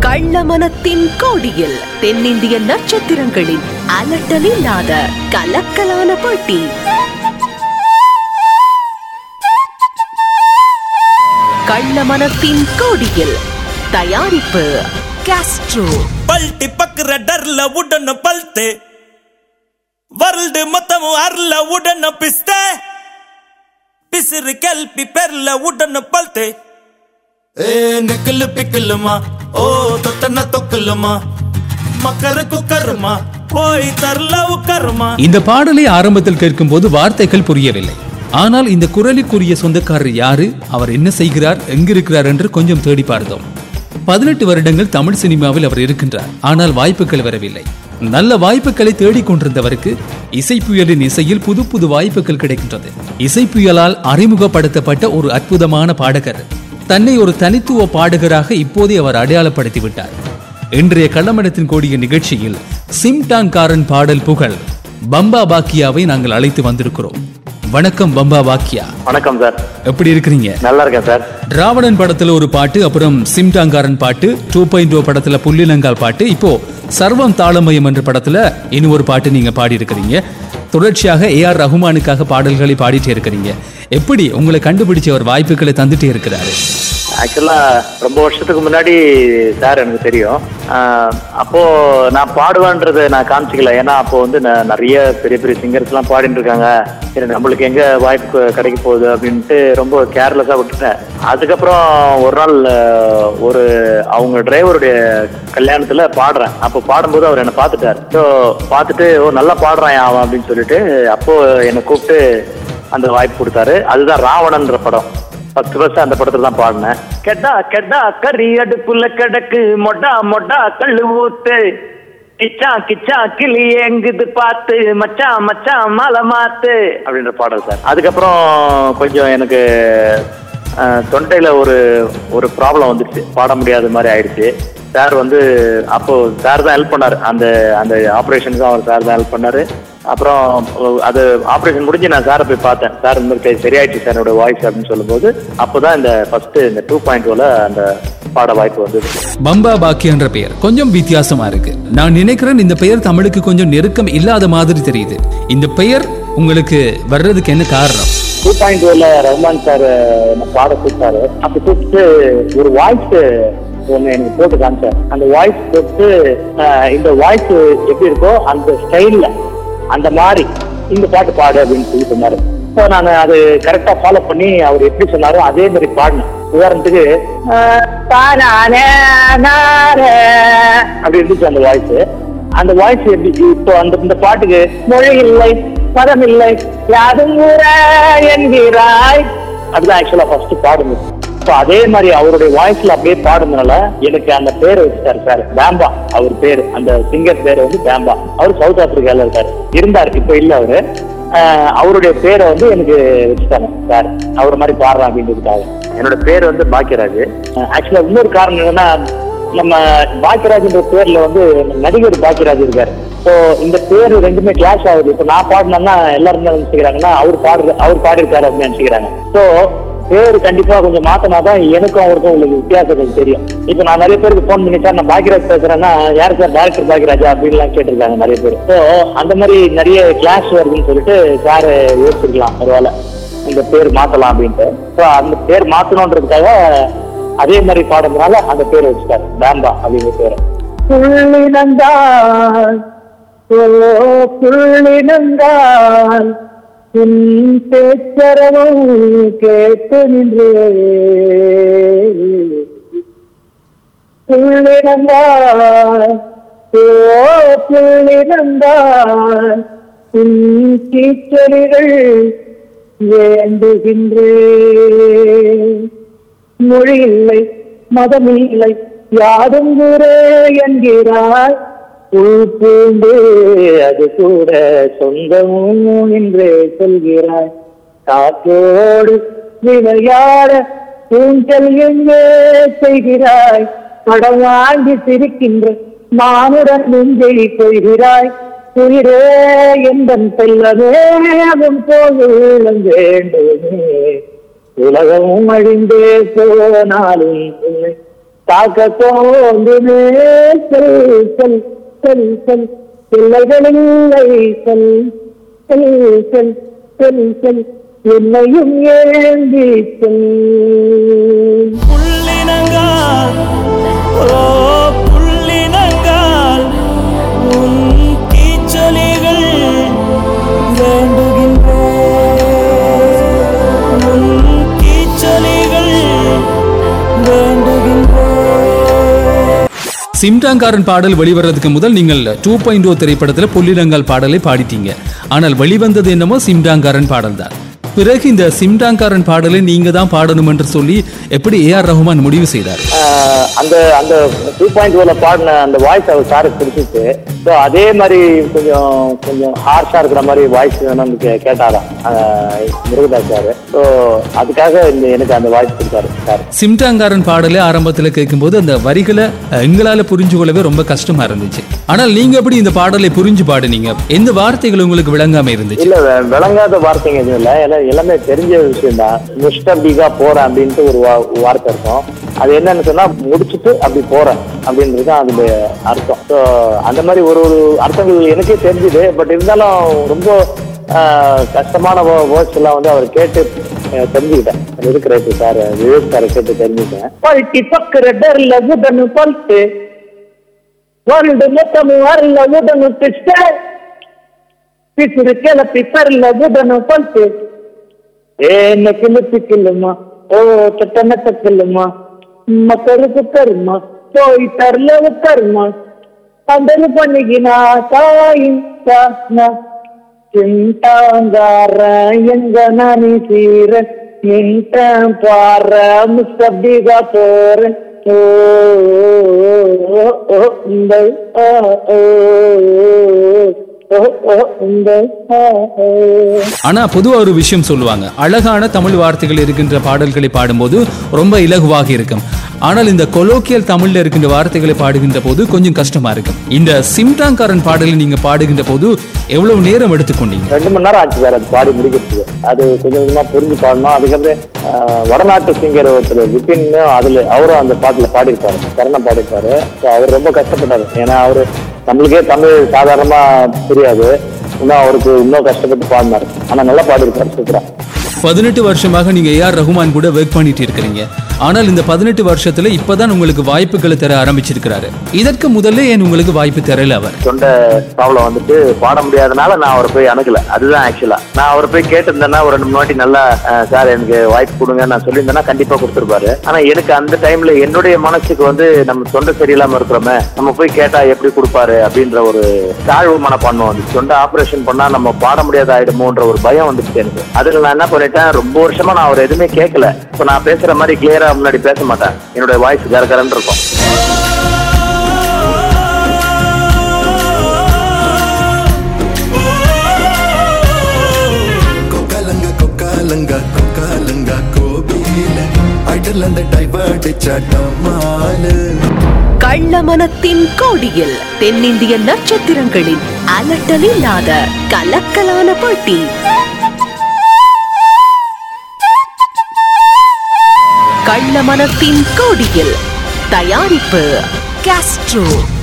கள்ளமனத்தின் கோடியில் தென்னிந்திய நட்சத்திரங்களின் அலட்டலில்லாத கலக்கலான போட்டி கள்ளமனத்தின் கோடியில் தயாரிப்பு காஸ்ட்ரோ பல்ட்டி பக்குற டர்ல உடன பல்த்து ವರ್ಲ್ಡ್ ಮೊತ್ತము ಅರ್ಲ ಉಡನ ಪಿಸ್ತೆ పిసిరి కెల్పి పెర్ల ఉడన పల్తే ఏ నెక్కలు పిక్కలమా ఓ తొట్టన తొక్కలమా மக்கரு குக்கருமா போய் தரல உக்கருமா இந்த பாடலை ஆரம்பத்தில் கேட்கும்போது வார்த்தைகள் புரியவில்லை ஆனால் இந்த குரலுக்குரிய சொந்தக்காரர் யாரு அவர் என்ன செய்கிறார் எங்கிருக்கிறார் என்று கொஞ்சம் தேடி பார்த்தோம் பதினெட்டு வருடங்கள் தமிழ் சினிமாவில் அவர் இருக்கின்றார் ஆனால் வாய்ப்புகள் வரவில்லை நல்ல வாய்ப்புகளை தேடிக் கொண்டிருந்தவருக்கு இசை புயலின் இசையில் புது புது வாய்ப்புகள் கிடைக்கின்றது இசை புயலால் அறிமுகப்படுத்தப்பட்ட ஒரு அற்புதமான பாடகர் தன்னை ஒரு தனித்துவ பாடகராக இப்போதே அவர் அடையாளப்படுத்தி விட்டார் இன்றைய கள்ளமடத்தின் கோடிய நிகழ்ச்சியில் சிம்டான்காரன் பாடல் புகழ் பம்பா பாக்கியாவை நாங்கள் அழைத்து வந்திருக்கிறோம் வணக்கம் பம்பா பாக்கியா வணக்கம் சார் எப்படி இருக்கிறீங்க நல்லா இருக்கேன் சார் ராவணன் படத்துல ஒரு பாட்டு அப்புறம் சிம்டாங்காரன் பாட்டு டூ பாயிண்ட் ஓ படத்துல புள்ளிலங்கால் பாட்டு இப்போ சர்வம் தாளமயம் என்ற படத்துல இன்னும் ஒரு பாட்டு நீங்க பாடி இருக்கிறீங்க தொடர்ச்சியாக ஏ ஆர் ரஹ்மானுக்காக பாடல்களை பாடிட்டே இருக்கிறீங்க எப்படி உங்களை கண்டுபிடிச்ச ஒரு வாய்ப்புகளை தந்துட்டே இருக்கிறாரு ஆக்சுவலா ரொம்ப வருஷத்துக்கு முன்னாடி சார் எனக்கு தெரியும் ஆஹ் அப்போ நான் பாடுவேன்றதை நான் காமிச்சிக்கல ஏன்னா அப்போ வந்து நான் நிறைய பெரிய பெரிய சிங்கர்ஸ் எல்லாம் பாடிட்டு இருக்காங்க சரி நம்மளுக்கு எங்க வாய்ப்பு கிடைக்க போகுது அப்படின்ட்டு ரொம்ப கேர்லெஸ்ஸா விட்டுட்டேன் அதுக்கப்புறம் ஒரு நாள் ஆஹ், ஒரு அவங்க டிரைவருடைய கல்யாணத்துல பாடுறேன் அப்போ பாடும்போது அவர் என்னை பார்த்துட்டார் ஸோ பார்த்துட்டு ஓ நல்லா பாடுறான் அவன் அப்படின்னு சொல்லிட்டு அப்போ என்னை கூப்பிட்டு அந்த வாய்ப்பு கொடுத்தாரு அதுதான் ராவணன்ற படம் ஃபர்ஸ்ட் ஃபர்ஸ்ட் அந்த படத்துல தான் பாடினேன் கெட்டா கெட்டா கறி அடுப்புல கிடக்கு மொட்டா மொட்டா கள்ளு ஊத்து கிச்சா கிச்சா கிளி எங்குது பார்த்து மச்சான் மச்சான் மலை மாத்து அப்படின்ற பாடல் சார் அதுக்கப்புறம் கொஞ்சம் எனக்கு அஹ், தொண்டையில ஒரு ஒரு ப்ராப்ளம் வந்துச்சு பாட முடியாத மாதிரி ஆயிடுச்சு சார் வந்து அப்போ சார் தான் ஹெல்ப் பண்ணாரு அந்த அந்த ஆப்ரேஷனுக்கும் அவர் சார் தான் ஹெல்ப் பண்ணாரு அப்புறம் அது ஆப்ரேஷன் முடிஞ்சு நான் சாரை போய் பார்த்தேன் சார் இந்த மாதிரி சரியாயிடுச்சு சார் என்னோட வாய்ஸ் அப்படின்னு சொல்லும்போது அப்போதான் இந்த ஃபர்ஸ்ட் இந்த டூ பாயிண்ட் ஓல அந்த பாட வாய்ப்பு வந்தது பம்பா பாக்கியா என்ற பெயர் கொஞ்சம் வித்தியாசமா இருக்கு நான் நினைக்கிறேன் இந்த பெயர் தமிழுக்கு கொஞ்சம் நெருக்கம் இல்லாத மாதிரி தெரியுது இந்த பெயர் உங்களுக்கு வர்றதுக்கு என்ன காரணம் டூ பாயிண்ட் ஓல ரஹ்மான் சார் என்ன பாட கூப்பிட்டாரு அப்ப கூப்பிட்டு ஒரு வாய்ஸ் ஒன்று எனக்கு போட்டு காமிச்சார் அந்த வாய்ஸ் போட்டு ஆஹ், இந்த வாய்ஸ் எப்படி இருக்கோ அந்த ஸ்டைல்ல அந்த மாதிரி இந்த பாட்டு பாடு அப்படின்னு சொல்லி சொன்னாரு ஸோ நான் அது கரெக்டா ஃபாலோ பண்ணி அவர் எப்படி சொன்னாரோ அதே மாதிரி பாடினேன் உதாரணத்துக்கு ஆஹ், தானானே நானே அப்படி இருந்துச்சு அந்த வாய்ஸ் அந்த வாய்ஸ் எப்படி இப்போ அந்த இந்த பாட்டுக்கு மொழி இல்லை பதம் இல்லை யாரும் ஊர என்கிறாய் அதுதான் ஆக்சுவலா ஃபர்ஸ்ட் பாடுங்க ஸோ அதே மாதிரி அவருடைய வாய்ஸ்ல அப்படியே பாடுறதுனால எனக்கு அந்த பேரை வச்சுட்டாரு சார் பேம்பா அவர் பேரு அந்த சிங்கர் பேரு வந்து பேம்பா அவர் சவுத் ஆப்பிரிக்கால இருக்காரு இருந்தார் இப்போ இல்ல அவரு ஆஹ் அவருடைய பேரை வந்து எனக்கு வச்சுட்டாங்க சார் அவர் மாதிரி பாடுறான் அப்படின்றதுக்காக என்னோட பேர் வந்து பாக்கியராஜ் ஆக்சுவலா இன்னொரு காரணம் என்னன்னா நம்ம பாக்கியராஜ்ன்ற பேர்ல வந்து நடிகர் பாக்கியராஜ் இருக்காரு ஸோ இந்த பேர் ரெண்டுமே கிளாஷ் ஆகுது இப்போ நான் பாடினேன்னா எல்லாரும் என்ன நினைச்சுக்கிறாங்கன்னா அவர் பாடுற அவர் பாடியிருக்காரு அப்படின்னு நினைச்சுக்கிறாங்க ஸோ பேர் கண்டிப்பா கொஞ்சம் மாத்தினா தான் எனக்கும் அவருக்கும் உள்ள வித்தியாசங்கள் தெரியும் இப்போ நான் நிறைய பேருக்கு ஃபோன் பண்ணி சார் நான் பாக்கியராஜ் பேசுறேன்னா யார் சார் டேரக்டர் பாக்கியராஜா அப்படின்லாம் கேட்டிருக்காங்க நிறைய பேர் ஸோ அந்த மாதிரி நிறைய கிளாஷ் வருதுன்னு சொல்லிட்டு சார் யோசிச்சிருக்கலாம் ஒருவேளை இந்த பேர் மாத்தலாம் அப்படின்ட்டு ஸோ அந்த பேர் மாத்தணுன்றதுக்காக அதே மாதிரி பாடுறதுனால அந்த பேரை வச்சுட்டாரு பேம்பா அப்படிங்கிற பேரை புள்ளினந்தால் ஓ புள்ளினந்தால் உன் பேச்சரவும் கேட்டு நின்றே புள்ளினந்தால் ஓ புள்ளினந்தால் உன் கீச்சொலிகள் வேண்டுகின்றேன் மொழி இல்லை மதம் இல்லை யாரும் குரே என்கிறாய் உள் பூண்டு அது கூட சொந்தமும் என்றே சொல்கிறாய் காற்றோடு விளையாட ஊஞ்சல் எங்கே செய்கிறாய் படம் வாங்கி சிரிக்கின்ற மானுடன் நெஞ்சை கொள்கிறாய் உயிரே எந்தன் செல்லவே அவன் போதும் வேண்டுமே உலகமும் அழிந்தே போனாலும் உன்னை தாக்க தோன்றுமே சொல் சொல் சொல் சொல் பிள்ளைகளில்லை சொல் சொல் சொல் சொல் சொல் என்னையும் ஏந்தி சொல் புள்ளினங்கால் ஓ புள்ளினங்கால் உன் கீச்சொலிகள் வேண்டுகின்றேன் உன் கீச்சொலிகள் வேண்டுகின்றேன் சிம்டாங்காரன் பாடல் வெளிவரதுக்கு முதல் நீங்கள் டூ பாயிண்ட் ஓ திரைப்படத்தில் புள்ளிலங்கால் பாடலை பாடிட்டீங்க ஆனால் வெளிவந்தது என்னமோ சிம்டாங்காரன் பாடல் தான் பிறகு இந்த சிம்டாங்காரன் பாடலை நீங்க தான் பாடணும் என்று சொல்லி எப்படி ஏ ஆர் ரஹ்மான் முடிவு செய்தார் ஆஹ் அந்த அந்த டூ பாயிண்ட் ஓல பாடின அந்த வாய்ஸ் அவர் சாருக்கு பிடிச்சிச்சு ஸோ அதே மாதிரி கொஞ்சம் கொஞ்சம் ஹார்ஷா இருக்கிற மாதிரி வாய்ஸ் வேணும்னு கே- கேட்டாராம் ஆஹ் முருகதாஸ் சார் ஸோ அதுக்காக இந்த எனக்கு அந்த வாய்ஸ் கொடுத்தாரு சார் சிம்டாங்காரன் பாடலை ஆரம்பத்தில் கேட்கும்போது அந்த வரிகளை அஹ், எங்களால புரிஞ்சு கொள்ளவே ரொம்ப கஷ்டமா இருந்துச்சு ஆனால் நீங்க எப்படி இந்த பாடலை புரிஞ்சு பாடுனீங்க எந்த வார்த்தைகள் உங்களுக்கு விளங்காம இருந்துச்சு இல்ல வே- விளங்காத வார்த்தைங்க எதுவும் இல்ல ஏன்னா எல்லாமே தெரிஞ்ச விஷயம் தான் முஸ்டபிகா போறேன் அப்படின்ட்டு ஒரு வா- வார்த்தை இருக்கும் அது என்னன்னு சொன்னா முடிச்சுட்டு அப்படி போறேன் அப்படின்றது தான் அதுல அர்த்தம் ஸோ அந்த மாதிரி ஒரு ஒரு அர்த்தங்கள் எனக்கே தெரிஞ்சுது பட் இருந்தாலும் ரொம்ப ஆஹ், கஷ்டமான வேர்ட்ஸ் எல்லாம் வந்து அவர் கேட்டு ஆஹ், தெரிஞ்சுக்கிட்டேன் அது இருக்கு ரைட்டு சார் விவேக் சாரை கேட்டு தெரிஞ்சுக்கிட்டேன் பல்ட்டி பக்குற டர்ல உடனு பல்ட்டு வருடு மொத்தமும் வரல உடனு பிஸ்ட பிசுறு கிளப்பி பரல உடனு பல்ட்டு ஏ என்ன கிளப்பி கிள்ளுமா ஓ தட்டனத்த கிள்ளுமா மக்களுக்கு தருமா போய் தரல உட்காருமா பந்தல் பண்ணிக்கினா தாயின் சாஸ்னா சிந்தாங்கார எங்க நானி சீர நின்ற பாற முஸ்தபிகா போறேன் ஓ ஓ, ஓ, இந்த ஆ, ஓ, ஓ, ஓ, இந்த ஆ, ஓ. ஆனா பொதுவா ஒரு விஷயம் சொல்லுவாங்க அழகான தமிழ் வார்த்தைகள் இருக்கின்ற பாடல்களை பாடும்போது ரொம்ப இலகுவாக இருக்கும் ஆனால் இந்த கொலோக்கியல் தமிழ்ல இருக்கின்ற வார்த்தைகளை பாடுகின்ற போது கொஞ்சம் கஷ்டமா இருக்கும் இந்த சிம்டாங்காரன் பாடலை நீங்க பாடுகின்ற போது எவ்வளவு நேரம் எடுத்துக்கொண்டீங்க ரெண்டு மணி நேரம் ஆச்சு சார் அது பாடி முடிக்கிறதுக்கு அது கொஞ்சம் கொஞ்சமா புரிஞ்சு பாடணும் அதுக்கப்புறம் ஆஹ், வடநாட்டு சிங்கர் ஒருத்தர் விபின் அதுல அவரும் அந்த பாட்டுல பாடியிருப்பாரு கரணம் பாடியிருப்பாரு ஸோ அவர் ரொம்ப கஷ்டப்பட்டாரு ஏன்னா அவரு நம்மளுக்கே தமிழ் சாதாரணமா புரியாது இன்னும் அவருக்கு இன்னும் கஷ்டப்பட்டு பாடினாரு ஆனா நல்லா பாடியிருப்பாரு சூப்பரா பதினெட்டு வருஷமாக நீங்க ஏஆர் ரகுமான் கூட ஒர்க் பண்ணிட்டு இருக்கிறீங்க ஆனால் இந்த பதினெட்டு வருஷத்துல இப்பதான் உங்களுக்கு வாய்ப்புகளை தர ஆரம்பிச்சிருக்கிறாரு இதற்கு முதல்ல ஏன் உங்களுக்கு வாய்ப்பு தரல அவர் தொண்டை ப்ராப்ளம் வந்துட்டு பாட முடியாதனால நான் அவரை போய் அணுகல அதுதான் ஆக்சுவலா நான் அவரை போய் கேட்டிருந்தேன்னா ஒரு ரெண்டு மூணு வாட்டி நல்லா அஹ், சார் எனக்கு வாய்ப்பு கொடுங்க நான் சொல்லியிருந்தேன்னா கண்டிப்பா கொடுத்துருப்பாரு ஆனா எனக்கு அந்த டைம்ல என்னுடைய மனசுக்கு வந்து நம்ம தொண்டை சரியில்லாம இருக்கிறோமே நம்ம போய் கேட்டா எப்படி கொடுப்பாரு அப்படின்ற ஒரு தாழ்வு மனப்பான்மை வந்து தொண்டை ஆபரேஷன் பண்ணா நம்ம பாட முடியாத ஆயிடுமோன்ற ஒரு பயம் வந்துச்சு எனக்கு அதுல நான் என்ன பண்ணிட்டேன் ரொம்ப வருஷமா நான் அவர் எதுவுமே கேட்கல இப்ப நான் பேசுற மாதிரி கிளியரா முன்னாடி பேச மாட்டேன் என்னுடைய வாய்ஸ் கரகரன்னு இருக்கும் கொக்காலங்க கொக்காலங்க கொக்காலங்க கோபியில அடலந்த டைவர்ட் சட்டமாலு கள்ளமனத்தின் கோடியில் தென்னிந்திய நட்சத்திரங்களின் அலட்டலில்லாத கலக்கலான போட்டி கள்ளமனத்தின் கோடியில் தயாரிப்பு காஸ்ட்ரோ